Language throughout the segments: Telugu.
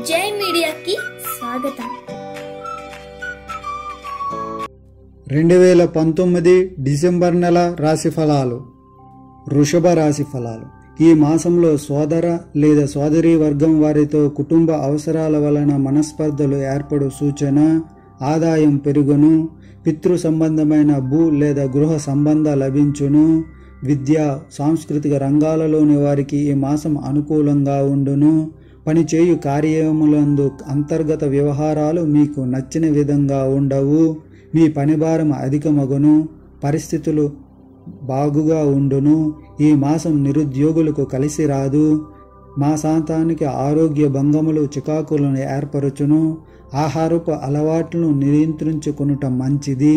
జై మీడియాకి స్వాగతం రెండు వేల పంతొమ్మిది డిసెంబర్ నెల రాశి ఫలాలు వృషభ రాశి ఫలాలు ఈ మాసంలో సోదర లేదా సోదరీ వర్గం వారితో కుటుంబ అవసరాల వలన మనస్పర్ధలు ఏర్పడు సూచన ఆదాయం పెరుగును పితృ సంబంధమైన భూ లేదా గృహ సంబంధ లభించును విద్య సాంస్కృతిక రంగాలలోని వారికి ఈ మాసం అనుకూలంగా ఉండును పనిచేయు కార్యములందు అంతర్గత వ్యవహారాలు మీకు నచ్చిన విధంగా ఉండవు మీ పనిభారం అధికమగును పరిస్థితులు బాగుగా ఉండును ఈ మాసం నిరుద్యోగులకు కలిసి రాదు మాసాంతానికి ఆరోగ్య భంగములు చికాకులను ఏర్పరచును ఆహారపు అలవాట్లను నియంత్రించుకొనుట మంచిది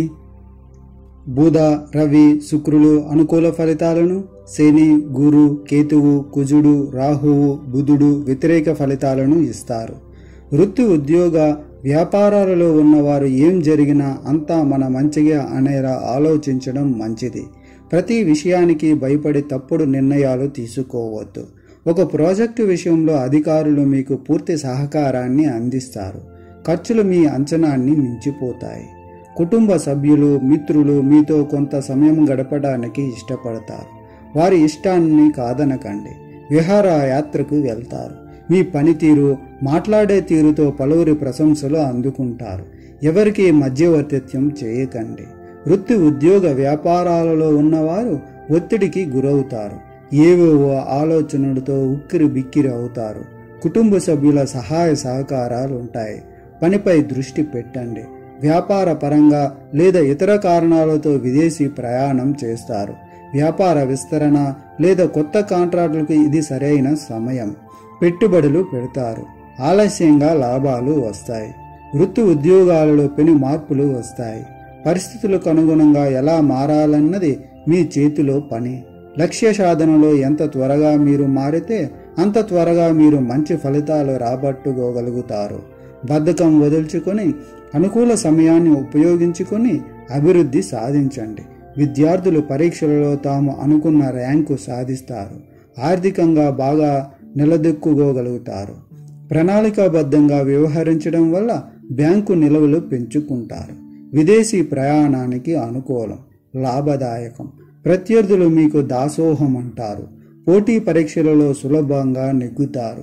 బుధ రవి శుక్రులు అనుకూల ఫలితాలను శని గురు కేతువు కుజుడు రాహువు బుధుడు వ్యతిరేక ఫలితాలను ఇస్తారు వృత్తి ఉద్యోగ వ్యాపారాలలో ఉన్నవారు ఏం జరిగినా అంతా మన మంచిగా అనేలా ఆలోచించడం మంచిది ప్రతి విషయానికి భయపడి తప్పుడు నిర్ణయాలు తీసుకోవద్దు ఒక ప్రాజెక్టు విషయంలో అధికారులు మీకు పూర్తి సహకారాన్ని అందిస్తారు ఖర్చులు మీ అంచనాన్ని మించిపోతాయి కుటుంబ సభ్యులు మిత్రులు మీతో కొంత సమయం గడపడానికి ఇష్టపడతారు వారి ఇష్టాన్ని కాదనకండి విహార యాత్రకు వెళ్తారు మీ పనితీరు మాట్లాడే తీరుతో పలువురి ప్రశంసలు అందుకుంటారు ఎవరికి మధ్యవర్తిత్వం చేయకండి వృత్తి ఉద్యోగ వ్యాపారాలలో ఉన్నవారు ఒత్తిడికి గురవుతారు ఏవేవో ఆలోచనలతో ఉక్కిరి బిక్కిరి అవుతారు కుటుంబ సభ్యుల సహాయ సహకారాలు ఉంటాయి పనిపై దృష్టి పెట్టండి వ్యాపార పరంగా లేదా ఇతర కారణాలతో విదేశీ ప్రయాణం చేస్తారు వ్యాపార విస్తరణ లేదా కొత్త కాంట్రాక్టులకు ఇది సరైన సమయం పెట్టుబడులు పెడతారు ఆలస్యంగా లాభాలు వస్తాయి వృత్తి ఉద్యోగాలలో పెను మార్పులు వస్తాయి పరిస్థితులకు అనుగుణంగా ఎలా మారాలన్నది మీ చేతిలో పని లక్ష్య సాధనలో ఎంత త్వరగా మీరు మారితే అంత త్వరగా మీరు మంచి ఫలితాలు రాబట్టుకోగలుగుతారు బద్ధకం వదుల్చుకొని అనుకూల సమయాన్ని ఉపయోగించుకొని అభివృద్ధి సాధించండి విద్యార్థులు పరీక్షలలో తాము అనుకున్న ర్యాంకు సాధిస్తారు ఆర్థికంగా బాగా నిలదొక్కుకోగలుగుతారు ప్రణాళికాబద్ధంగా వ్యవహరించడం వల్ల బ్యాంకు నిల్వలు పెంచుకుంటారు విదేశీ ప్రయాణానికి అనుకూలం లాభదాయకం ప్రత్యర్థులు మీకు దాసోహం అంటారు పోటీ పరీక్షలలో సులభంగా నెగ్గుతారు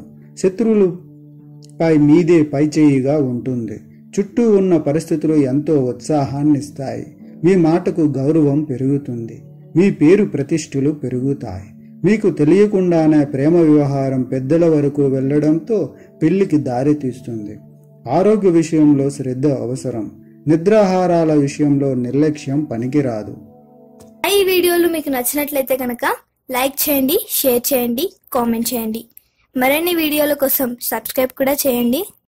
శత్రువులపై మీదే పైచేయిగా ఉంటుంది చుట్టూ ఉన్న పరిస్థితులు ఎంతో ఉత్సాహాన్ని ఇస్తాయి మీ మాటకు గౌరవం పెరుగుతుంది మీ పేరు ప్రతిష్ఠలు పెరుగుతాయి మీకు తెలియకుండానే ప్రేమ వ్యవహారం పెద్దల వరకు వెళ్ళడంతో పెళ్లికి దారి తీస్తుంది ఆరోగ్య విషయంలో శ్రద్ధ అవసరం నిద్రాహారాల విషయంలో నిర్లక్ష్యం పనికిరాదు ఈ వీడియోలు మీకు నచ్చినట్లయితే కనుక లైక్ చేయండి షేర్ చేయండి కామెంట్ చేయండి మరిన్ని వీడియోల కోసం సబ్స్క్రైబ్ కూడా చేయండి